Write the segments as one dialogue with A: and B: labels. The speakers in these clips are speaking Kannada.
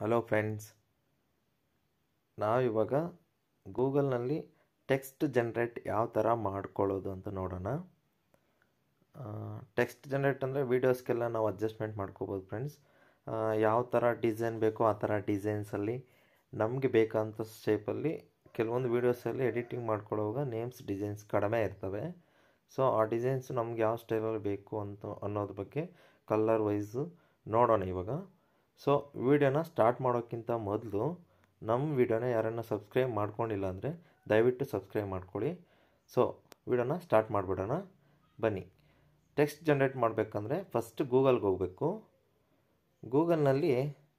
A: ಹಲೋ ಫ್ರೆಂಡ್ಸ್ ನಾವಿವಾಗ ಗೂಗಲ್ನಲ್ಲಿ ಟೆಕ್ಸ್ಟ್ ಜನ್ರೇಟ್ ಯಾವ ಥರ ಮಾಡ್ಕೊಳ್ಳೋದು ಅಂತ ನೋಡೋಣ ಟೆಕ್ಸ್ಟ್ ಜನ್ರೇಟ್ ಅಂದರೆ ವೀಡಿಯೋಸ್ಗೆಲ್ಲ ನಾವು ಅಡ್ಜಸ್ಟ್ಮೆಂಟ್ ಮಾಡ್ಕೋಬೋದು ಫ್ರೆಂಡ್ಸ್ ಯಾವ ಥರ ಡಿಸೈನ್ ಬೇಕೋ ಆ ಥರ ಡಿಸೈನ್ಸಲ್ಲಿ ನಮಗೆ ಬೇಕಂತ ಶೇಪಲ್ಲಿ ಕೆಲವೊಂದು ವೀಡಿಯೋಸಲ್ಲಿ ಎಡಿಟಿಂಗ್ ಮಾಡ್ಕೊಳ್ಳೋವಾಗ ನೇಮ್ಸ್ ಡಿಸೈನ್ಸ್ ಕಡಿಮೆ ಇರ್ತವೆ ಸೊ ಆ ಡಿಸೈನ್ಸ್ ನಮ್ಗೆ ಯಾವ ಸ್ಟೈಲಲ್ಲಿ ಬೇಕು ಅಂತ ಅನ್ನೋದ್ರ ಬಗ್ಗೆ ಕಲರ್ ವೈಸು ನೋಡೋಣ ಇವಾಗ ಸೊ ವಿಡಿಯೋನ ಸ್ಟಾರ್ಟ್ ಮಾಡೋಕ್ಕಿಂತ ಮೊದಲು ನಮ್ಮ ವಿಡಿಯೋನ ಯಾರನ್ನ ಸಬ್ಸ್ಕ್ರೈಬ್ ಮಾಡ್ಕೊಂಡಿಲ್ಲ ಅಂದರೆ ದಯವಿಟ್ಟು ಸಬ್ಸ್ಕ್ರೈಬ್ ಮಾಡ್ಕೊಳ್ಳಿ ಸೊ ವಿಡಿಯೋನ ಸ್ಟಾರ್ಟ್ ಮಾಡಿಬಿಡೋಣ ಬನ್ನಿ ಟೆಕ್ಸ್ಟ್ ಜನ್ರೇಟ್ ಮಾಡಬೇಕಂದ್ರೆ ಫಸ್ಟ್ ಗೂಗಲ್ಗೆ ಹೋಗಬೇಕು ಗೂಗಲ್ನಲ್ಲಿ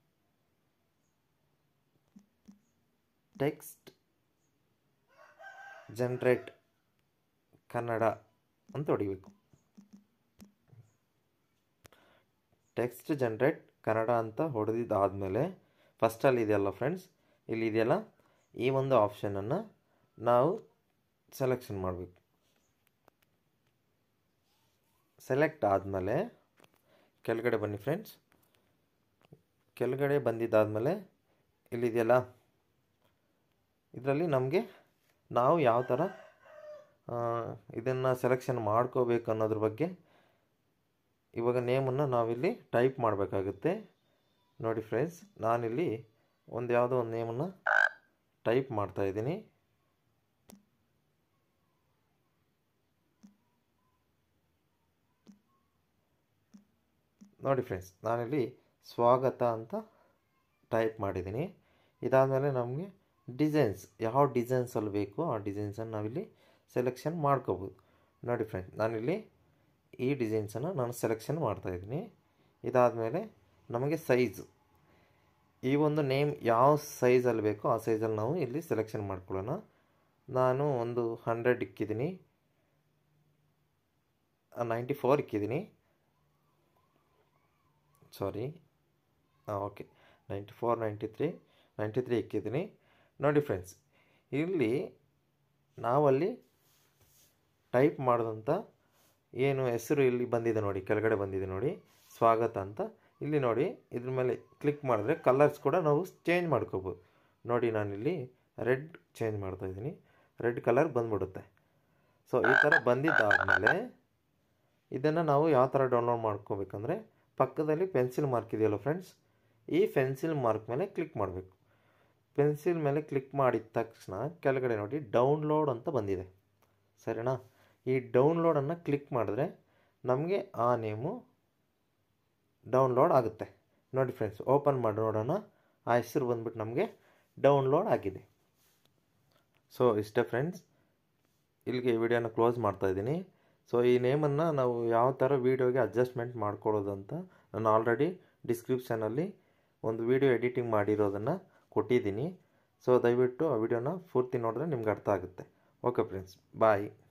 A: ಟೆಕ್ಸ್ಟ್ ಜನ್ರೇಟ್ ಕನ್ನಡ ಅಂತ ಹೊಡಿಬೇಕು ಟೆಕ್ಸ್ಟ್ ಜನ್ರೇಟ್ ಕನ್ನಡ ಅಂತ ಹೊಡೆದಿದ್ದಾದಮೇಲೆ ಫಸ್ಟಲ್ಲಿ ಇದೆಯಲ್ಲ ಫ್ರೆಂಡ್ಸ್ ಇಲ್ಲಿ ಇದೆಯಲ್ಲ ಈ ಒಂದು ಆಪ್ಷನನ್ನು ನಾವು ಸೆಲೆಕ್ಷನ್ ಮಾಡಬೇಕು ಸೆಲೆಕ್ಟ್ ಆದಮೇಲೆ ಕೆಳಗಡೆ ಬನ್ನಿ ಫ್ರೆಂಡ್ಸ್ ಕೆಳಗಡೆ ಬಂದಿದ್ದಾದಮೇಲೆ ಇಲ್ಲಿದೆಯಲ್ಲ ಇದರಲ್ಲಿ ನಮಗೆ ನಾವು ಯಾವ ಥರ ಇದನ್ನು ಸೆಲೆಕ್ಷನ್ ಮಾಡ್ಕೋಬೇಕು ಅನ್ನೋದ್ರ ಬಗ್ಗೆ ಇವಾಗ ನೇಮನ್ನು ನಾವಿಲ್ಲಿ ಟೈಪ್ ಮಾಡಬೇಕಾಗುತ್ತೆ ನೋಡಿ ಫ್ರೆಂಡ್ಸ್ ನಾನಿಲ್ಲಿ ಒಂದು ಯಾವುದೋ ಒಂದು ನೇಮನ್ನು ಟೈಪ್ ಮಾಡ್ತಾಯಿದ್ದೀನಿ ನೋಡಿ ಫ್ರೆಂಡ್ಸ್ ನಾನಿಲ್ಲಿ ಸ್ವಾಗತ ಅಂತ ಟೈಪ್ ಮಾಡಿದ್ದೀನಿ ಇದಾದಮೇಲೆ ನಮಗೆ ಡಿಸೈನ್ಸ್ ಯಾವ ಡಿಸೈನ್ಸಲ್ಲಿ ಬೇಕು ಆ ಡಿಸೈನ್ಸನ್ನು ನಾವಿಲ್ಲಿ ಸೆಲೆಕ್ಷನ್ ಮಾಡ್ಕೋಬೋದು ನೋಡಿ ಫ್ರೆಂಡ್ಸ್ ನಾನಿಲ್ಲಿ ಈ ಡಿಸೈನ್ಸನ್ನು ನಾನು ಸೆಲೆಕ್ಷನ್ ಮಾಡ್ತಾಯಿದ್ದೀನಿ ಇದಾದಮೇಲೆ ನಮಗೆ ಸೈಜು ಈ ಒಂದು ನೇಮ್ ಯಾವ ಸೈಜಲ್ಲಿ ಬೇಕೋ ಆ ಸೈಜಲ್ಲಿ ನಾವು ಇಲ್ಲಿ ಸೆಲೆಕ್ಷನ್ ಮಾಡ್ಕೊಳ್ಳೋಣ ನಾನು ಒಂದು ಹಂಡ್ರೆಡ್ ಇಕ್ಕಿದ್ದೀನಿ ನೈಂಟಿ ಫೋರ್ ಇಕ್ಕಿದ್ದೀನಿ ಸಾರಿ ಹಾಂ okay ninety four ninety three ninety three ಇಕ್ಕಿದ್ದೀನಿ ನೋಡಿ ಫ್ರೆಂಡ್ಸ್ ಇಲ್ಲಿ ನಾವಲ್ಲಿ ಟೈಪ್ ಮಾಡಿದಂಥ ಏನು ಹೆಸರು ಇಲ್ಲಿ ಬಂದಿದೆ ನೋಡಿ ಕೆಳಗಡೆ ಬಂದಿದೆ ನೋಡಿ ಸ್ವಾಗತ ಅಂತ ಇಲ್ಲಿ ನೋಡಿ ಇದ್ರ ಮೇಲೆ ಕ್ಲಿಕ್ ಮಾಡಿದ್ರೆ ಕಲರ್ಸ್ ಕೂಡ ನಾವು ಚೇಂಜ್ ಮಾಡ್ಕೋಬೋದು ನೋಡಿ ನಾನಿಲ್ಲಿ ರೆಡ್ ಚೇಂಜ್ ಮಾಡ್ತಾಯಿದ್ದೀನಿ ರೆಡ್ ಕಲರ್ ಬಂದ್ಬಿಡುತ್ತೆ ಸೊ ಈ ಥರ ಬಂದಿದ್ದಾದಮೇಲೆ ಇದನ್ನು ನಾವು ಯಾವ ಥರ ಡೌನ್ಲೋಡ್ ಮಾಡ್ಕೋಬೇಕಂದ್ರೆ ಪಕ್ಕದಲ್ಲಿ ಪೆನ್ಸಿಲ್ ಮಾರ್ಕ್ ಇದೆಯಲ್ಲ ಫ್ರೆಂಡ್ಸ್ ಈ ಪೆನ್ಸಿಲ್ ಮಾರ್ಕ್ ಮೇಲೆ ಕ್ಲಿಕ್ ಮಾಡಬೇಕು ಪೆನ್ಸಿಲ್ ಮೇಲೆ ಕ್ಲಿಕ್ ಮಾಡಿದ ತಕ್ಷಣ ಕೆಳಗಡೆ ನೋಡಿ ಡೌನ್ಲೋಡ್ ಅಂತ ಬಂದಿದೆ ಸರಿನಾ ಈ ಡೌನ್ಲೋಡನ್ನು ಕ್ಲಿಕ್ ಮಾಡಿದ್ರೆ ನಮಗೆ ಆ ನೇಮು ಡೌನ್ಲೋಡ್ ಆಗುತ್ತೆ ನೋಡಿ ಫ್ರೆಂಡ್ಸ್ ಓಪನ್ ಮಾಡಿ ನೋಡೋಣ ಆ ಹೆಸರು ಬಂದ್ಬಿಟ್ಟು ನಮಗೆ ಡೌನ್ಲೋಡ್ ಆಗಿದೆ ಸೊ ಇಷ್ಟೇ ಫ್ರೆಂಡ್ಸ್ ಇಲ್ಲಿಗೆ ಈ ವಿಡಿಯೋನ ಕ್ಲೋಸ್ ಮಾಡ್ತಾಯಿದ್ದೀನಿ ಸೊ ಈ ನೇಮನ್ನು ನಾವು ಯಾವ ಥರ ವೀಡಿಯೋಗೆ ಅಡ್ಜಸ್ಟ್ಮೆಂಟ್ ಮಾಡ್ಕೊಳ್ಳೋದು ಅಂತ ನಾನು ಆಲ್ರೆಡಿ ಡಿಸ್ಕ್ರಿಪ್ಷನಲ್ಲಿ ಒಂದು ವಿಡಿಯೋ ಎಡಿಟಿಂಗ್ ಮಾಡಿರೋದನ್ನು ಕೊಟ್ಟಿದ್ದೀನಿ ಸೊ ದಯವಿಟ್ಟು ಆ ವಿಡಿಯೋನ ಪೂರ್ತಿ ನೋಡಿದ್ರೆ ನಿಮ್ಗೆ ಅರ್ಥ ಆಗುತ್ತೆ ಓಕೆ ಫ್ರೆಂಡ್ಸ್ ಬಾಯ್